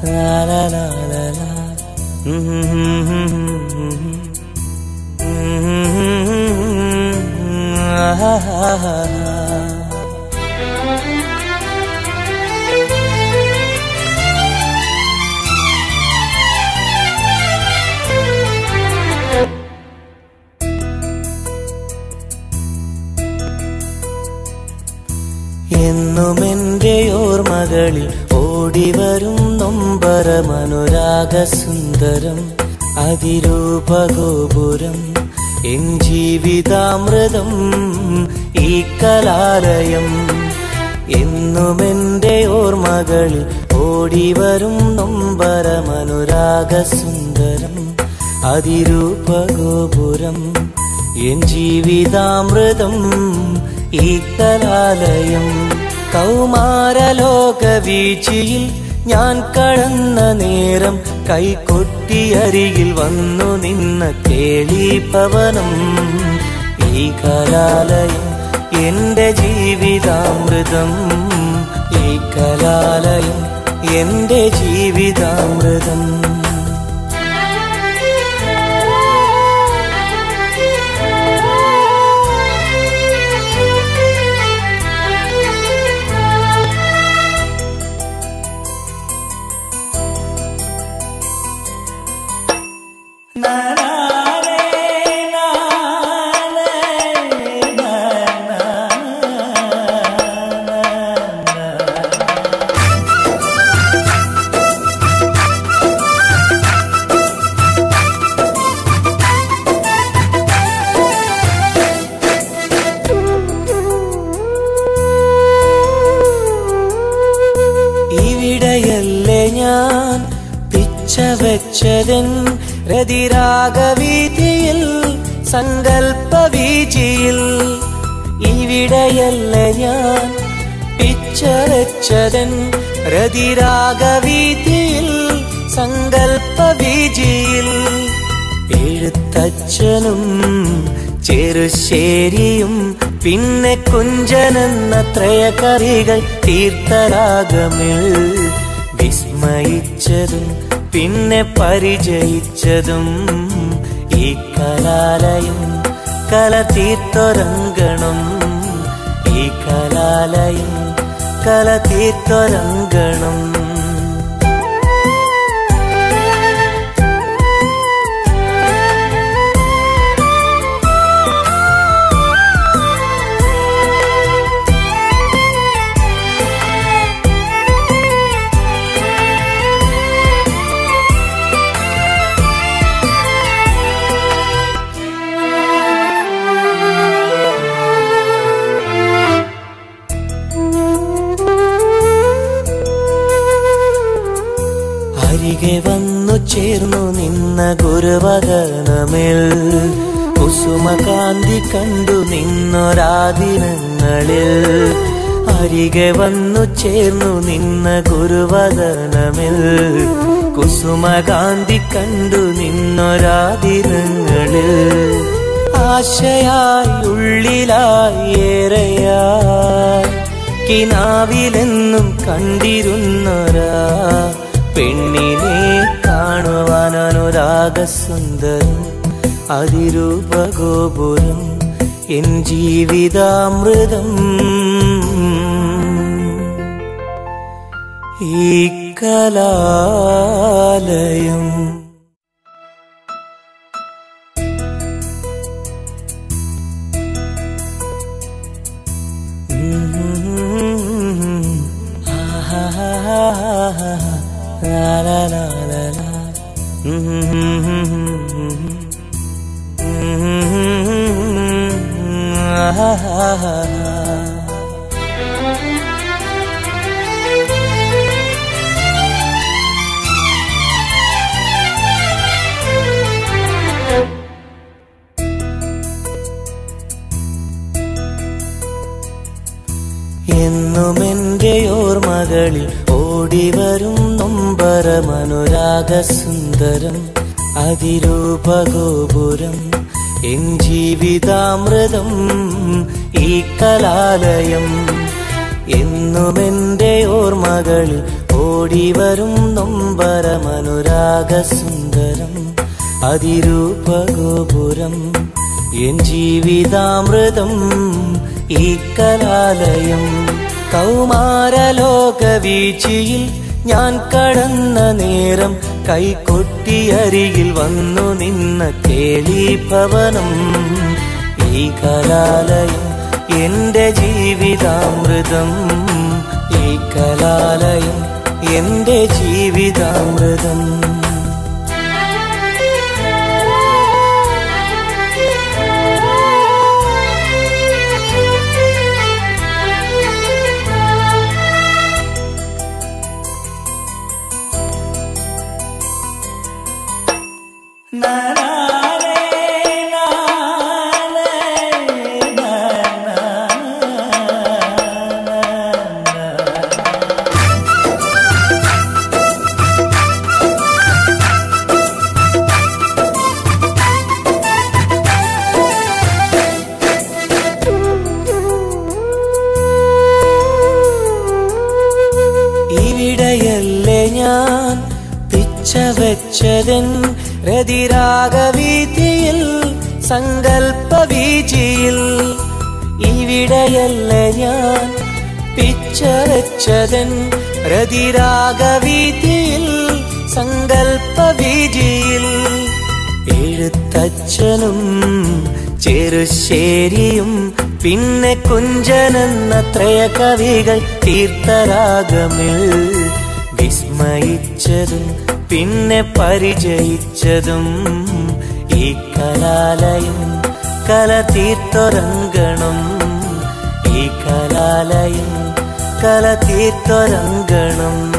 ലാ ലാ ലാ ലാ ലാ. എന്നും എന്റെ ഓർമ്മകളിൽ ഓടിവരും നൊമ്പരമനുരാഗ സുന്ദരം അതിരൂപഗോപുരം എൻ ജീവിതാമൃതം ഈ കലാലയം എന്നും എന്റെ ഓർമ്മകളിൽ ഓടിവരും നൊമ്പരമനുരാഗ സുന്ദരം അതിരൂപഗോപുരം എൻ ജീവിതാമൃതം ഈ കലാലയം കൗമാരലോക വീഴ്ചയിൽ ഞാൻ കടന്ന നേരം കൈകൊട്ടിയരികിൽ വന്നു നിന്ന കേളി പവനം ഈ കലാലയം എന്റെ ജീവിതാമൃതം ഈ കലാലയം എന്റെ ജീവിതാമൃതം ഇവിടെയല്ലേ ഞാൻ പിച്ച വെച്ചതൻ രതിരാഗവീതിയിൽ സങ്കൽപ്പ വീചിയിൽ ഇവിടെയല്ലേ ഞാൻ പിച്ച വെച്ചതൻ രതിരാഗവീതിയിൽ സങ്കൽപ്പ വീചിയിൽ എഴുത്തച്ഛനും ചെറുശ്ശേരിയും പിന്നെ കുഞ്ചനെന്ന ത്രയകറികൾ തീർത്ഥരാഗമിൽ വിസ്മയിച്ചതും പിന്നെ പരിചയിച്ചതും ഈ കലാലയം കല തീർത്തൊരങ്കണം ഈ കലാലയം കല തീർത്തൊരങ്കണം അരികെ വന്നു ചേർന്നു നിന്ന ഗുരുവദനമിൽ കുസുമകാന്തി കണ്ടു നിന്നൊരാദിനങ്ങളിൽ അരികെ വന്നു ചേർന്നു നിന്ന ഗുരുവദനമിൽ കുസുമകാന്തി കണ്ടു നിന്നൊരാദിനങ്ങളിൽ ആശയായി ഉള്ളിലായി ഏറെയായി കിനാവിലെന്നും കണ്ടിരുന്നൊരാ പെണ്ണിനെ കാണുവാൻ അനുരാഗസുന്ദരം അതിരൂപഗോപുരം എൻ ജീവിതാമൃതം ഈ കലാലയം La la la la la. എന്നും എന്റെ ഓർമ്മകളിൽ ഓടിവരും നൊമ്പരമനുരാഗ സുന്ദരം അതിരൂപഗോപുരം എൻ ജീവിതാമൃതം ഈ കലാലയം എന്നും എന്റെ ഓർമ്മകളിൽ ഓടിവരും നൊമ്പരമനുരാഗസുന്ദരം അതിരൂപഗോപുരം എൻ ജീവിതാമൃതം ഈ കലാലയം കൗമാരലോകവീഴ്ചയിൽ ഞാൻ കടന്ന നേരം കൈകൊട്ടിയരികിൽ വന്നു നിന്ന കേളീഭവനം ഈ കലാലയം എന്റെ ജീവിതാമൃതം ഈ കലാലയം എന്റെ ജീവിതാമൃതം ഇവിടെയല്ലേ ഞാൻ പിച്ച വെച്ചതൻ രതിരാഗവീതിയിൽ സങ്കൽപ്പ വീചിയിൽ ഇവിടെയല്ലേ ഞാൻ പിച്ച വെച്ചതൻ രതിരാഗവീതിയിൽ സങ്കൽപ്പ വീതിയിൽ എഴുത്തച്ഛനും ചെറുശ്ശേരിയും പിന്നെ കുഞ്ചനെന്ന ത്രയ കവികൾ തീർത്ഥരാഗമിൽ വിസ്മയിച്ചതും പിന്നെ പരിചയിച്ചതും ഈ കലാലയം കല തീർത്തൊരങ്കണം ഈ കലാലയം കല തീർത്തൊരങ്കണം